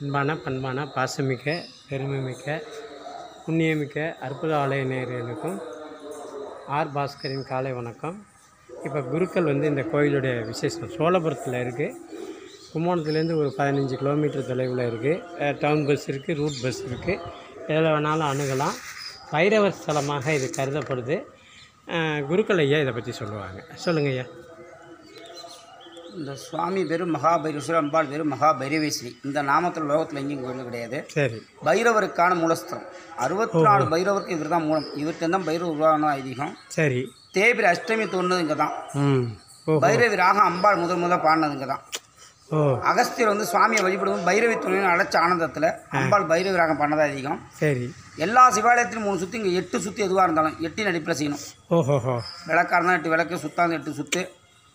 அன்பான பண்பான பாசமிக்க பெருமைமிக்க புண்ணியமிக்க அற்புத ஆலய நேயர்களுக்கும் ஆர் பாஸ்கரின் காலை வணக்கம் இப்போ குருக்கள் வந்து இந்த கோயிலுடைய விசேஷம் சோழபுரத்தில் இருக்குது கும்போணத்துலேருந்து ஒரு பதினஞ்சு கிலோமீட்டர் தொலைவில் இருக்குது டவுன் பஸ் இருக்குது ரூட் பஸ் இருக்குது எதில் வேணாலும் அணுகலாம் பைரவர் ஸ்தலமாக இது கருதப்படுது அஹ், குருக்கள் ஐயா இதை பற்றி சொல்லுவாங்க சொல்லுங்கள் ஐயா இந்த சுவாமி பேர் மகாபைரவஸ்வரர் அம்பாள் பேர் மகாபைரவேஸ்வரி இந்த நாமத்தில் லோகத்தில் எங்கேயும் கோயில் கிடையாது சரி பைரவருக்கான மூலஸ்தலம் அறுபத்தி நாலு பைரவருக்கு இவர் தான் மூலம் இவர்கிட்ட தான் பைரவர் உருவான ஐதீகம் சரி தேய்பிரி அஷ்டமி தோணுது இங்கே தான் ம் ஓ பைரவி ராகம் அம்பாள் முதல் முதல்ல பாடினது இங்கே தான் ஓ அகஸ்தியர் வந்து சுவாமியை வழிபடும்போது பைரவி துணைன்னு அழைச்ச ஆனந்தத்தில் அம்பாள் பைரவி ராகம் பண்ணதா அதிகம் சரி எல்லா சிவாலயத்திலும் மூணு சுற்றி இங்கே எட்டு சுற்றி எதுவாக இருந்தாலும் எட்டின் அடிப்பில் செய்யணும் ஓஹோஹோ விளக்காக இருந்தால் எட்டு விளக்கு சுத்தாந்து எட்டு சுற்று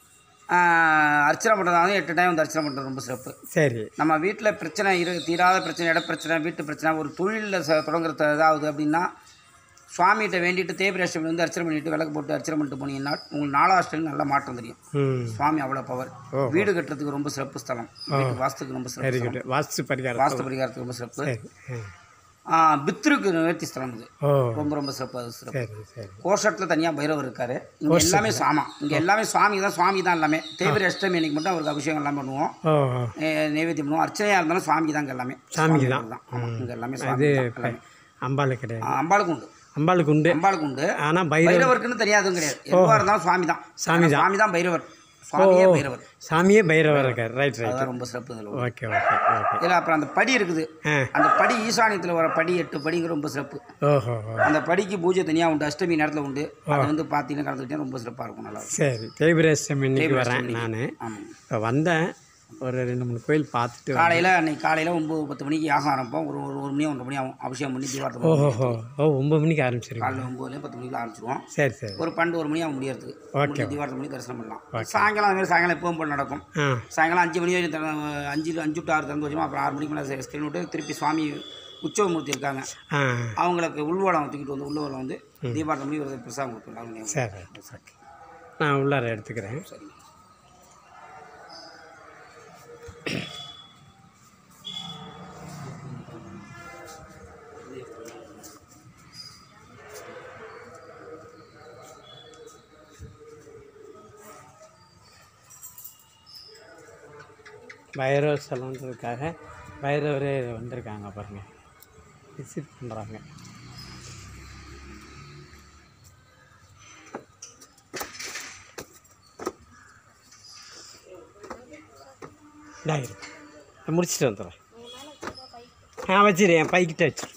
அர்ச்சனை பண்ணுறதாலும் எட்டு டைம் வந்து அர்ச்சனை பண்ணுறது ரொம்ப சிறப்பு சரி நம்ம வீட்டில் பிரச்சனை இரு தீராத பிரச்சனை இட பிரச்சனை வீட்டு பிரச்சனை ஒரு தொழிலில் ச தொடங்குறது ஏதாவது அப்படின்னா சுவாமிகிட்ட வேண்டிட்டு தேபிரேஷன் வந்து அர்ச்சனை பண்ணிட்டு விளக்கு போட்டு அர்ச்சனை பண்ணிட்டு போனீங்கன்னா உங்களுக்கு நாலாஷ்டம் நல்ல மாற்றம் தெரியும் ம் சுவாமி அவ்வளோ பவர் ஓஹோ. வீடு கட்டுறதுக்கு ரொம்ப சிறப்பு ஸ்தலம் வீட்டு வாஸ்துக்கு ரொம்ப சிறப்பு வெரி ஸ்தலம். குட் வாஸ்து பரிகாரம் வாஸ்து பரிகாரத்துக்கு ரொம்ப சிறப்பு சரி ஆ. ஆ, பித்ருக்கு நிவர்த்தி ஸ்தலம் இது ஓ ரொம்ப ரொம்ப சிறப்பு அது சிறப்பு சரி சரி கோஷத்தில் தனியாக பைரவர் இருக்காரு இங்கே எல்லாமே சாமா இங்கே எல்லாமே சுவாமி தான் சுவாமி தான் எல்லாமே தேவிர அஷ்டமி அன்னைக்கு மட்டும் அவருக்கு அபிஷேகம் எல்லாம் பண்ணுவோம் ஓ நே- நைவேத்தியம் பண்ணுவோம் அர்ச்சனையாக இருந்தாலும் சுவாமிக்கு தாங்க எல்லாமே சாமிக்கு தான். தான் ஆமாம் இங்கே எல்லாமே இது சுவாமி தான் எல்லாமே. அம்பாளுக்கு கிடையாது ஆ, அம்பாளுக்கு உண்டு அம்பாளுக்கு உண்டு அம்பாளுக்கு உண்டு ஆனால் பைரவர் பைரவருக்குன்னு தெரியாதும் கிடையாது எதுவாக இருந்தாலும் சுவாமி தான் சாமி தான். சுவாமி தான் பைரவர் சுவாமியே பைரவர் சாமியே பைரவர் இருக்கார் ரைட் ரைட் அதுதான் ரொம்ப சிறப்பு இதில் ஓகே ஓகே ஓகே இதில் அப்புறம் அந்த படி இருக்குது ஆ அந்த படி ஈசானியத்தில் வர படி எட்டு படிங்கிற ரொம்ப சிறப்பு ஓஹோ ஓ. அந்த படிக்கு பூஜை தனியாக உண்டு அஷ்டமி நேரத்தில் உண்டு அதை வந்து பார்த்தீங்கன்னா கலந்துக்கிட்டே ரொம்ப சிறப்பாக இருக்கும் நல்லா இருக்கும் சரி தேய்பிரேசம் இன்னைக்கு வரேன் நான் ஆமாம் இப்போ வந்தேன் ஒரு ரெண்டு மூணு கோயில் பார்த்துட்டு வந்தேன். காலையில் அன்னைக்கு காலையில் ஒம்பது பத்து மணிக்கு யாகம் ஆரம்பிப்போம் ஒரு ஒரு ஒரு மணி ஒன்றரை மணி ஆகும் அபிஷேகம் பண்ணி தீபாவளி ஓஹோஹோ ஓ ஒம்பது மணிக்கு ஆரம்பிச்சிருங்க காலையில் ஒம்பதுலேயும் பத்து மணிக்கு ஆரம்பிச்சிருவோம் சரி சரி ஒரு பன்னெண்டு ஒரு மணி ஆகும் முடியறதுக்கு ஓகே. முடிஞ்சு தீபாவளி மணி தரிசனம் பண்ணலாம் சாயங்காலம் அது மாதிரி சாயங்காலம் எப்பவும் போல் நடக்கும் ஆ சாயங்காலம் அஞ்சு மணி வரைக்கும் திற- அஞ்சு அஞ்சு டு ஆறு திறந்து வச்சோம் அப்புறம் ஆறு மணிக்கு மேலே ஸ்கிரீன் விட்டு திருப்பி சுவாமி உற்சவமூர்த்தி இருக்காங்க ஆ அவங்களுக்கு உள்வளம் தூக்கிட்டு வந்து உள்ளவளம் வந்து தீபாவளி மணி ஒரு பிரசாதம் கொடுத்துருக்காங்க சரி நான் உள்ளார எடுத்துக்கிறேன் சரி பைரவ ஸ்தலன்றதுக்காக பைரவரே வந்திருக்காங்க பாருங்க விசிட் பண்ணுறாங்க நான் முடிச்சுட்டு வந்துடுறேன் ஆ வச்சிரு என் பைக்கிட்ட வச்சிரு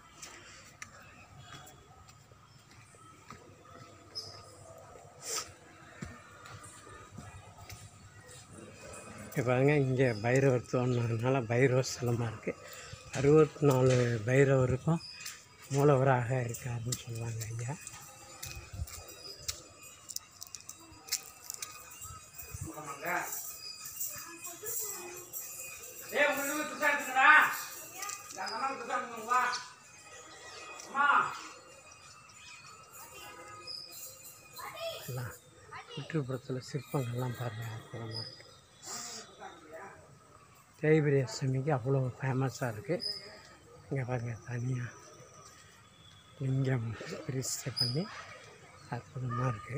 இப்போ பாருங்க இங்கே பைரவர் தோணுனதுனால பைரவ ஸ்தலமாக இருக்குது அறுபத்தி நாலு பைரவருக்கும் மூலவராக இருக்காருன்னு சொல்லுவாங்க ஐயா எல்லாம் சுற்றுப்புறத்தில் சிற்பங்கள்லாம் பாருங்கள் அற்புதமாக இருக்குது தேய்பிரி அஷ்டமிக்கு அவ்வளோ ஃபேமஸாக இருக்குது இங்கே பாருங்கள் தனியாக லிங்கம் பிரதிஷ்டை பண்ணி அற்புதமாக இருக்குது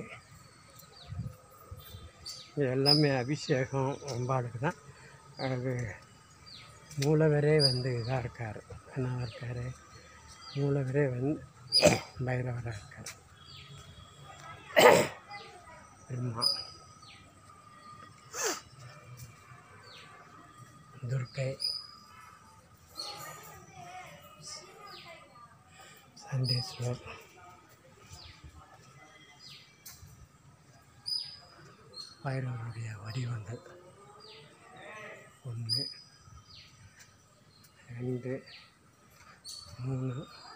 இது எல்லாமே அபிஷேகம் அம்பாளுக்கு தான் அது மூலவரே வந்து இதாக இருக்கார் என்னவா இருக்கார் மூலவரே வந்து பைரவராக இருக்கார் பிரம்மா துர்க்கை சண்டேஸ்வர் பைரவருடைய வடிவங்கள் ஒன்று ரெண்டு மூணு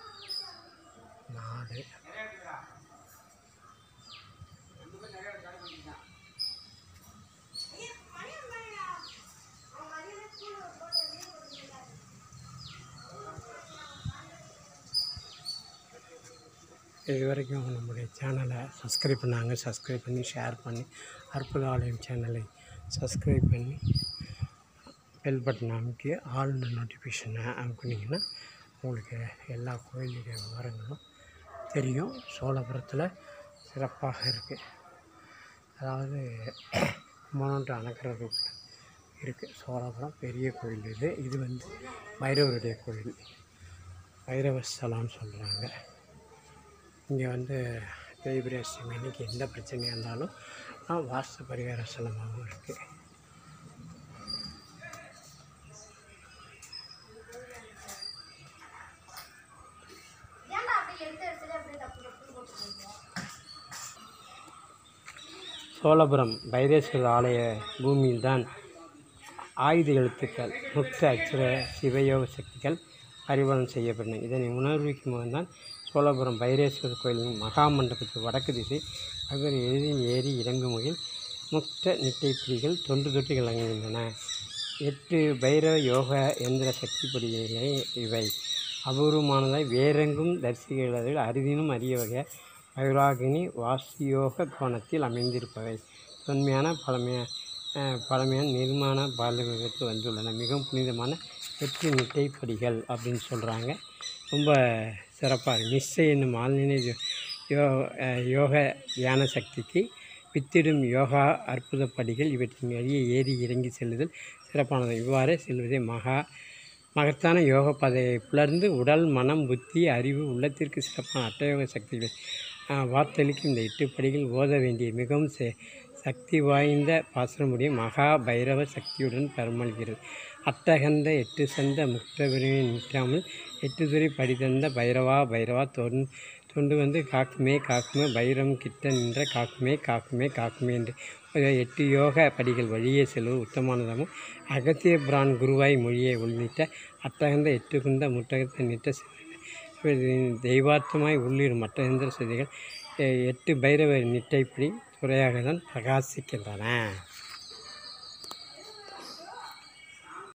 நாலு இது வரைக்கும் நம்முடைய சேனலை சப்ஸ்கிரைப் பண்ணாங்க சப்ஸ்கிரைப் பண்ணி ஷேர் பண்ணி அற்புத ஆலயம் சேனலை சப்ஸ்கிரைப் பண்ணி பெல் பட்டன் அமைக்கி ஆல் நோட்டிஃபிகேஷனை அமுக்குனீங்கன்னா உங்களுக்கு எல்லா கோயிலுடைய விவரங்களும் தெரியும் சோழபுரத்தில் சிறப்பாக இருக்குது அதாவது கும்பகோணம் அணக்கிறது இருக்குது சோழபுரம் பெரிய கோயில் இது இது வந்து பைரவருடைய கோயில் பைரவ ஸ்தலம்னு சொல்கிறாங்க இங்கே வந்து தேய்பிரேசம் இன்னைக்கு எந்த பிரச்சனையாக இருந்தாலும் ஆ, வாஸ்து பரிகார ஸ்தலமாகவும் இருக்குது சோழபுரம் பைரேஸ்வரர் ஆலய பூமியில்தான் ஆயுத எழுத்துக்கள் முக்த அச்சுர சிவயோக சக்திகள் பரிபாலனம் செய்யப்பட்டன இதனை உணர்விக்கும் முகம்தான் சோழபுரம் பைரேஸ்வரர் கோயிலின் மகாமண்டபத்துக்கு வடக்கு திசை அவர் எளிதில் ஏறி இறங்கும் வகையில் முக்த நிட்டைப்பிடிகள் தொன்று தொட்டு விளங்குகின்றன எட்டு பைரவ யோக எந்திர சக்தி பொடிகளை இவை அபூர்வமானதாய் வேறெங்கும் தரிசிக்கிறதில் அரிதினும் அரிய வகை பைராகினி வாசியோக கோணத்தில் அமைந்திருப்பவை தொன்மையான பழமையான அஹ், பழமையான நிர்மாண பாலகத்தில் வந்துள்ளன மிகவும் புனிதமான எட்டு நிட்டைப்படிகள் அப்படின்னு சொல்கிறாங்க ரொம்ப சிறப்பாக இருக்கு நிச்சை என்னும் ஆழ்நிலை யோ- யோ அஹ், யோக தியான சக்திக்கு வித்திடும் யோகா அற்புத படிகள் இவற்றின் வழியே ஏறி இறங்கி செல்லுதல் சிறப்பானது இவ்வாறு செல்வதே மகா மகத்தான யோக பாதையை புலர்ந்து உடல் மனம் புத்தி அறிவு உள்ளத்திற்கு சிறப்பான அட்டயோக சக்திகள் ஆஹ், வார்த்தளிக்கும் இந்த எட்டு படிகள் ஓத வேண்டிய மிகவும் செ- சக்தி வாய்ந்த பாசனமுடைய மகா பைரவ சக்தியுடன் பரிமளிக்கிறது அட்டகந்த எட்டு சந்த முக்தபிரிவை நிற்காமல் எட்டு துறை படிதந்த பைரவா பைரவா தொன் தொண்டு வந்து காக்குமே காக்குமே பைரம் கிட்ட நின்ற காக்குமே காக்குமே காக்குமே என்று ஒரு எட்டு யோக படிகள் வழியே செல்வது உத்தமானதாகவும் அகத்திய பிரான் குருவாய் மொழியை உள்ளிட்ட அட்டகந்த எட்டு குந்த முட்டகத்தை நிட்ட சிவ- தெய்வார்த்தமாய் உள்ளிடும் மற்ற எந்திர சதிகள் எட்டு பைரவ நிட்டைப்படி துறையாக தான் பிரகாசிக்கின்றன